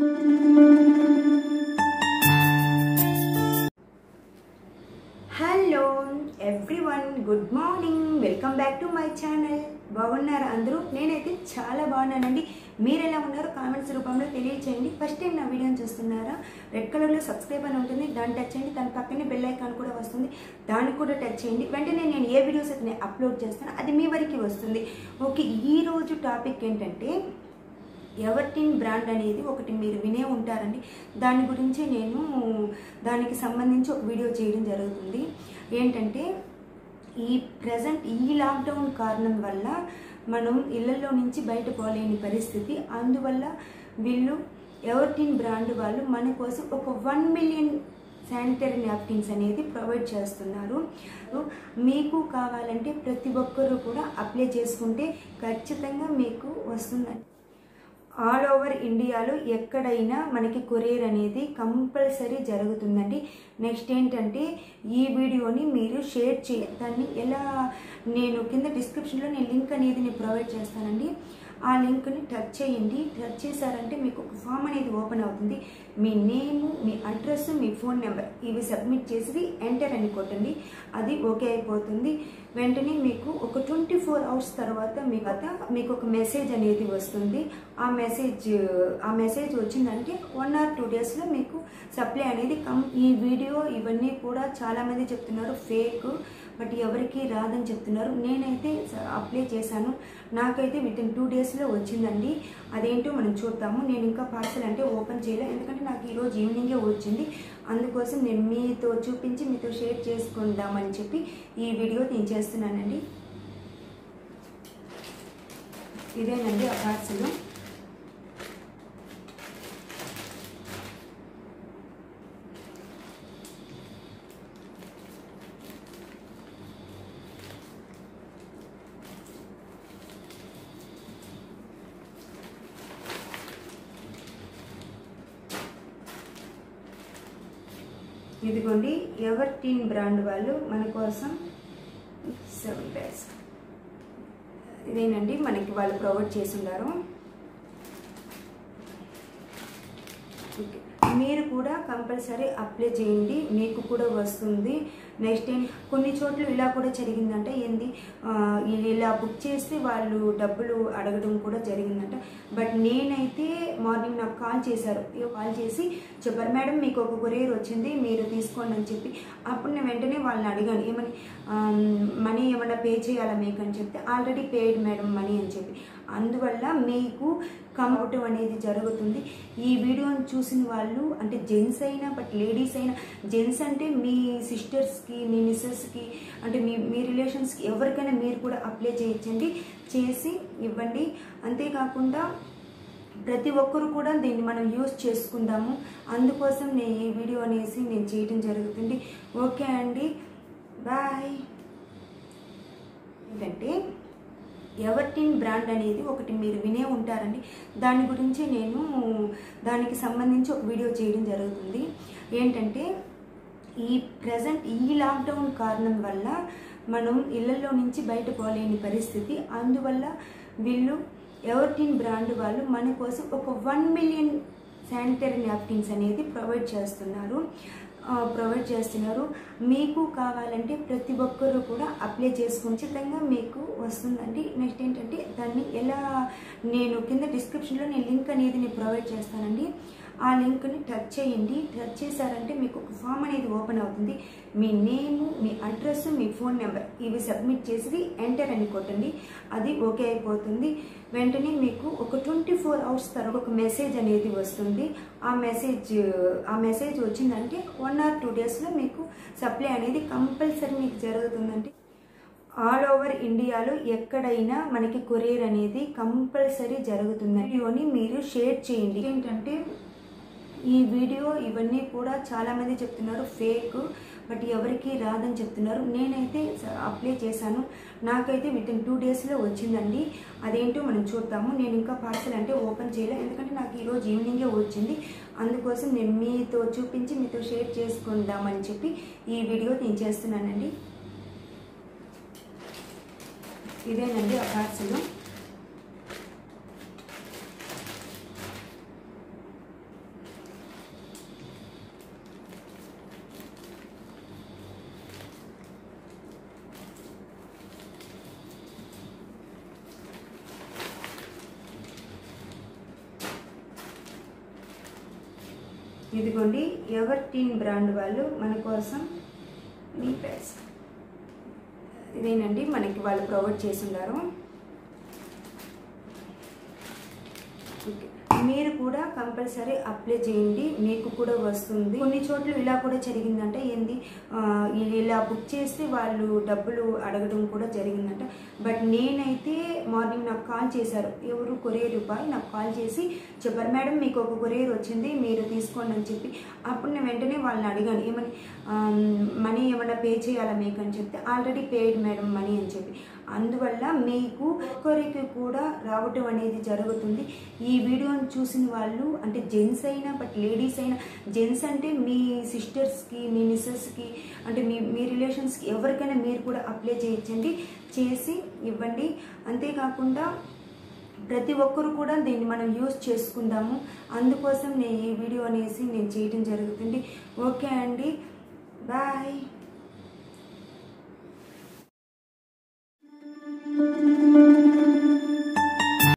Hello everyone good morning welcome back to my channel బాగున్నారా అందరూ నేనైతే చాలా బాగున్నానండి మీరు ఎలా ఉన్నారో కామెంట్స్ రూపంలో తెలియచేయండి ఫస్ట్ టైం నా వీడియోని చూస్తున్నారా రెడ్ కలర్లో సబ్స్క్రైబ్ అని ఉంటుంది దాన్ని టచ్ చేయండి దాని పక్కనే బెల్ ఐకాన్ కూడా వస్తుంది దాన్ని కూడా టచ్ చేయండి వెంటనే నేను ఏ వీడియోస్ అయితే నేను అప్లోడ్ చేస్తానో అది మీ వరకు వస్తుంది ఓకే ఈ రోజు టాపిక్ ఏంటంటే ఎవర్టీన్ బ్రాండ్ అనేది ఒకటి మీరు వినే ఉంటారండి దాని గురించి నేను దానికి సంబంధించి ఒక వీడియో చేయడం జరుగుతుంది ఏంటంటే ఈ ప్రజెంట్ ఈ లాక్డౌన్ కారణం వల్ల మనం ఇళ్లలో నుంచి బయట పోలేని పరిస్థితి అందువల్ల వీళ్ళు ఎవర్టీన్ బ్రాండ్ వాళ్ళు మన కోసం ఒక వన్ మిలియన్ శానిటరీ నాప్కిన్స్ అనేది ప్రొవైడ్ చేస్తున్నారు మీకు కావాలంటే ప్రతి ఒక్కరూ కూడా అప్లై చేసుకుంటే ఖచ్చితంగా మీకు వస్తుందండి ఆల్ ఓవర్ ఇండియాలో ఎక్కడైనా మనకి కొరియర్ అనేది కంపల్సరీ జరుగుతుందండి నెక్స్ట్ ఏంటంటే ఈ వీడియోని మీరు షేర్ చే దాన్ని ఎలా నేను కింద డిస్క్రిప్షన్లో నేను లింక్ అనేది నేను ప్రొవైడ్ చేస్తానండి ఆ లింక్ని టచ్ చేయండి టచ్ చేశారంటే మీకు ఒక ఫామ్ అనేది ఓపెన్ అవుతుంది మీ నేము మీ అడ్రస్ మీ ఫోన్ నెంబర్ ఇవి సబ్మిట్ చేసి ఎంటర్ అని కొట్టండి అది ఓకే అయిపోతుంది వెంటనే మీకు ఒక ట్వంటీ ఫోర్ అవర్స్ తర్వాత మీకు అత మీకు ఒక మెసేజ్ అనేది వస్తుంది ఆ మెసేజ్ ఆ మెసేజ్ వచ్చిందంటే వన్ ఆర్ టూ డేస్లో మీకు సప్లై అనేది కం ఈ వీడియో ఇవన్నీ కూడా చాలామంది చెప్తున్నారు ఫేక్ బట్ ఎవరికి రాదని చెప్తున్నారు నేనైతే అప్లై చేశాను నాకైతే విత్ ఇన్ టూ డేస్లో వచ్చిందండి అదేంటో మనం చూద్దాము నేను ఇంకా పార్సల్ అంటే ఓపెన్ చేయలేదు ఎందుకంటే నాకు ఈరోజు ఈవినింగే వచ్చింది అందుకోసం నేను మీతో చూపించి మీతో షేర్ చేసుకుందామని చెప్పి ఈ వీడియో నేను చేస్తున్నానండి ఇదేనండి ఆ పార్సల్ ఇదిగోండి ఎవర్ టీన్ బ్రాండ్ వాళ్ళు మన కోసం సెవెన్ బ్యాగ్స్ ఇదేనండి మనకి వాళ్ళు ప్రొవైడ్ చేసి ఉన్నారు ఓకే మీరు కూడా కంపల్సరీ అప్లై చేయండి మీకు కూడా వస్తుంది నెక్స్ట్ టైం కొన్ని చోట్ల ఇలా కూడా జరిగిందంట ఏంది ఇలా బుక్ చేస్తే వాళ్ళు డబ్బులు అడగడం కూడా జరిగిందంట బట్ నేనైతే మార్నింగ్ నాకు కాల్ చేశారు కాల్ చేసి చెప్పారు మేడం మీకు ఒక కొరియర్ వచ్చింది మీరు తీసుకోండి అని చెప్పి అప్పుడు నేను వెంటనే వాళ్ళని అడిగాను ఏమని మనీ ఏమన్నా పే చేయాలా మీకు అని చెప్తే ఆల్రెడీ పేడ్ మేడం మనీ అని చెప్పి అందువల్ల మీకు కమవటం అనేది జరుగుతుంది ఈ వీడియోని చూసిన వాళ్ళు అంటే జెంట్స్ అయినా బట్ లేడీస్ అయినా జెంట్స్ అంటే మీ సిస్టర్స్కి మీ మిస్సెస్కి అంటే మీ మీ రిలేషన్స్కి ఎవరికైనా మీరు కూడా అప్లై చేయొచ్చండి చేసి ఇవ్వండి అంతేకాకుండా ప్రతి ఒక్కరు కూడా దీన్ని మనం యూజ్ చేసుకుందాము అందుకోసం నేను ఈ వీడియో అనేసి నేను చేయడం జరుగుతుంది ఓకే అండి బాయ్ ఏంటంటే ఎవర్టీన్ బ్రాండ్ అనేది ఒకటి మీరు వినే ఉంటారండి దాని గురించి నేను దానికి సంబంధించి ఒక వీడియో చేయడం జరుగుతుంది ఏంటంటే ఈ ప్రజెంట్ ఈ లాక్డౌన్ కారణం వల్ల మనం ఇళ్లలో నుంచి బయట పోలేని పరిస్థితి అందువల్ల వీళ్ళు ఎవర్టీన్ బ్రాండ్ వాళ్ళు మన కోసం ఒక వన్ మిలియన్ శానిటరీ నాప్కిన్స్ అనేది ప్రొవైడ్ చేస్తున్నారు ప్రొవైడ్ చేస్తున్నారు మీకు కావాలంటే ప్రతి ఒక్కరూ కూడా అప్లై చేసుకుని ఖచ్చితంగా మీకు వస్తుందండి నెక్స్ట్ ఏంటంటే దాన్ని ఎలా నేను కింద డిస్క్రిప్షన్లో నేను లింక్ అనేది నేను ప్రొవైడ్ చేస్తానండి ఆ లింక్ని టచ్ చేయండి టచ్ చేశారంటే మీకు ఒక ఫామ్ అనేది ఓపెన్ అవుతుంది మీ నేము మీ అడ్రస్ మీ ఫోన్ నెంబర్ ఇవి సబ్మిట్ చేసి ఎంటర్ అని కొట్టండి అది ఓకే అయిపోతుంది వెంటనే మీకు ఒక ట్వంటీ ఫోర్ అవర్స్ తర్వాత ఒక మెసేజ్ అనేది వస్తుంది ఆ మెసేజ్ ఆ మెసేజ్ వచ్చిందంటే వన్ ఆర్ టూ డేస్లో మీకు సప్లై అనేది కంపల్సరీ మీకు జరుగుతుందండి ఆల్ ఓవర్ ఇండియాలో ఎక్కడైనా మనకి కొరియర్ అనేది కంపల్సరీ జరుగుతుంది వీడియోని మీరు షేర్ చేయండి ఏంటంటే ఈ వీడియో ఇవన్నీ కూడా చాలామంది చెప్తున్నారు ఫేక్ బట్ ఎవరికి రాదని చెప్తున్నారు నేనైతే అప్లై చేశాను నాకైతే విత్ ఇన్ టూ డేస్లో వచ్చిందండి అదేంటో మనం చూద్దాము నేను ఇంకా పార్సల్ అంటే ఓపెన్ చేయలేదు ఎందుకంటే నాకు ఈరోజు ఈవినింగే వచ్చింది అందుకోసం నేను మీతో చూపించి మీతో షేర్ చేసుకుందామని చెప్పి ఈ వీడియో నేను చేస్తున్నానండి ఇదేనండి ఆ పార్సల్ ఇదిగోండి ఎవర్ టీన్ బ్రాండ్ వాళ్ళు మన కోసం మీ ప్యాడ్స్ ఇదేనండి మనకి వాళ్ళు ప్రొవైడ్ చేసి ఉన్నారు ఓకే. మీరు కూడా కంపల్సరీ అప్లై చేయండి మీకు కూడా వస్తుంది కొన్ని చోట్ల ఇలా కూడా జరిగిందంట ఏంది ఆ, ఇలా బుక్ చేస్తే వాళ్ళు డబ్బులు అడగడం కూడా జరిగిందంట బట్ నేనైతే మార్నింగ్ నాకు కాల్ చేశారు ఎవరు కొరియర్ బాయ్ నాకు కాల్ చేసి చెప్పారు మేడం మీకు ఒక కొరియర్ వచ్చింది మీరు తీసుకోండి అని చెప్పి అప్పుడు నేను వెంటనే వాళ్ళని అడిగాను ఏమని మనీ ఏమైనా పే చేయాలా మీకు అని చెప్తే ఆల్రెడీ పేడ్ మేడం మనీ అని చెప్పి అందువల్ల మీకు ఒక్కరికి కూడా రావటం అనేది జరుగుతుంది ఈ వీడియోని చూసిన వాళ్ళు అంటే జెంట్స్ అయినా బట్ లేడీస్ అయినా జెంట్స్ అంటే మీ సిస్టర్స్కి మీ మిస్సెస్కి అంటే మీ మీ రిలేషన్స్కి ఎవరికైనా మీరు కూడా అప్లై చేయించండి చేసి ఇవ్వండి అంతేకాకుండా ప్రతి ఒక్కరు కూడా దీన్ని మనం యూజ్ చేసుకుందాము అందుకోసం నేను ఈ వీడియో అనేసి నేను చేయడం జరుగుతుంది ఓకే అండి బాయ్